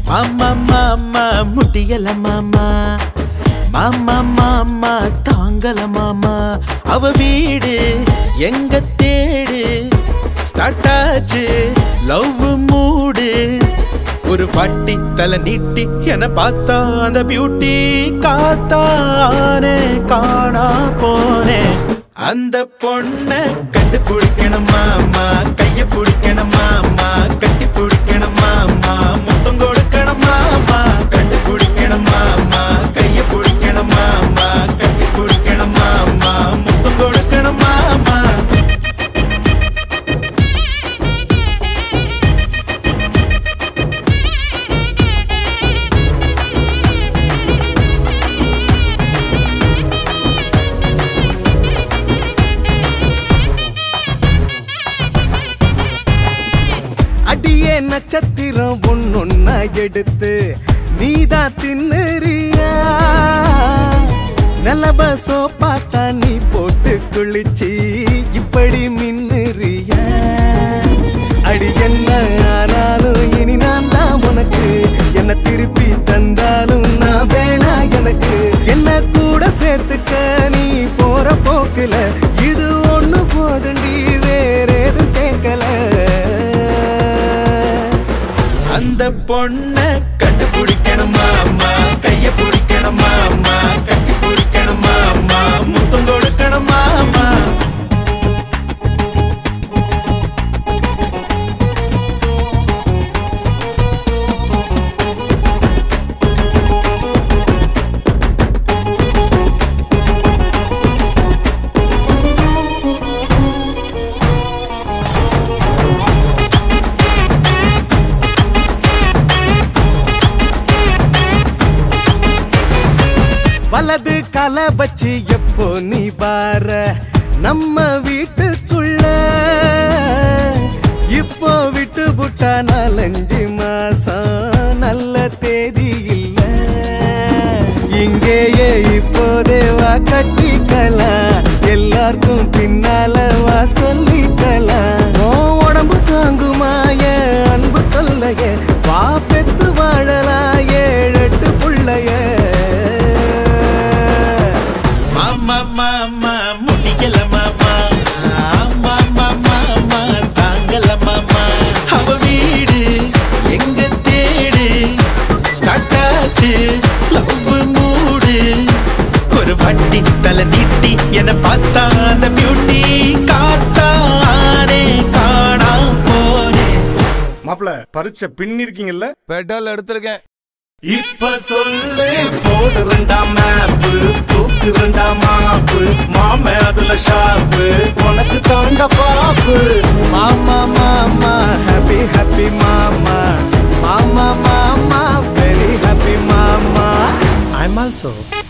மாமா மாமா முடியல மாமா மாமா மாமா தாங்கல மாமா அவ வீடு எங்க தேடு ஸ்டார்ட் ஆச்சு லவ் மூடு ஒரு வாட்டி தலை நீட்டி என பார்த்தா அந்த பியூட்டி காத்தானே காணா போனேன் அந்த பொண்ண கண்டுபிடிக்கணும் மாமா கைய பிடிக்கணும் மாமா கட்டி பிடிக்கணும் மாமா முத்தம் கொடுக்கணும் மாமா கண்டுபிடிக்கணும் மாமா கைய பிடிக்கணும் மாமா கட்டி பிடிக்கணும் மாமா முத்தம் கொடுக்கணும் மாமா அடியே நட்சத்திரம் ஒன்னொன்னா எடுத்து நீதான் தின்னுறியா நல்ல சோப்பா தண்ணி போட்டு குளிச்சு இப்படி மின்னுறியா அடி என்ன ஆனாலும் இனி நான் தான் உனக்கு என்ன திருப்பி தந்தாலும் நான் வேணா எனக்கு என்ன கூட சேர்த்துக்க நீ போற போக்குல இது ஒண்ணு போதுண்டி வேற எதுவும் கேட்கல அந்த பொண்ண கண்டுபிடிக்கணும் மாமா கைய பிடிக்கணும் மாமா கட்டி பிடிக்கணும் மாமா முத்தம் கொடுக்கணும் மாமா வலது கால வச்சு எப்போ நீ பார நம்ம வீட்டுக்குள்ள இப்போ விட்டு புட்டா நாலஞ்சு மாசம் நல்ல தேதி இல்ல இங்கேயே இப்போதே வா கட்டிக்கலாம் எல்லாருக்கும் பின்னால வா சொல்லிக்கலாம் உன் உடம்பு தாங்குமா என் அன்பு தொல்லைய வா பெத்து வாழலாம் ஏழு எட்டு புள்ளைய மாமா மாமா முடியல மாமா மாமா மாமா தாங்கல மாமா அவ வீடு எங்க தேடு ஸ்டார்ட் ஆச்சு லவ் மூடு ஒரு வட்டி தலை நீட்டி என பார்த்தா அந்த பியூட்டி காத்தானே காணா போனேன் மாப்பிள பரிச்சை பின்னிருக்கீங்கல்ல பெட்ரோல் எடுத்திருக்கேன் இப்ப சொல்லு போடு ரெண்டாம் மேப்பு தூக்கு ரெண்டாம் மாப்பு மாம அதுல ஷாப்பு உனக்கு தாண்ட பாப்பு மாமா மாமா ஹாப்பி ஹாப்பி மாமா மாமா மாமா வெரி ஹாப்பி மாமா ஐம் ஆல்சோ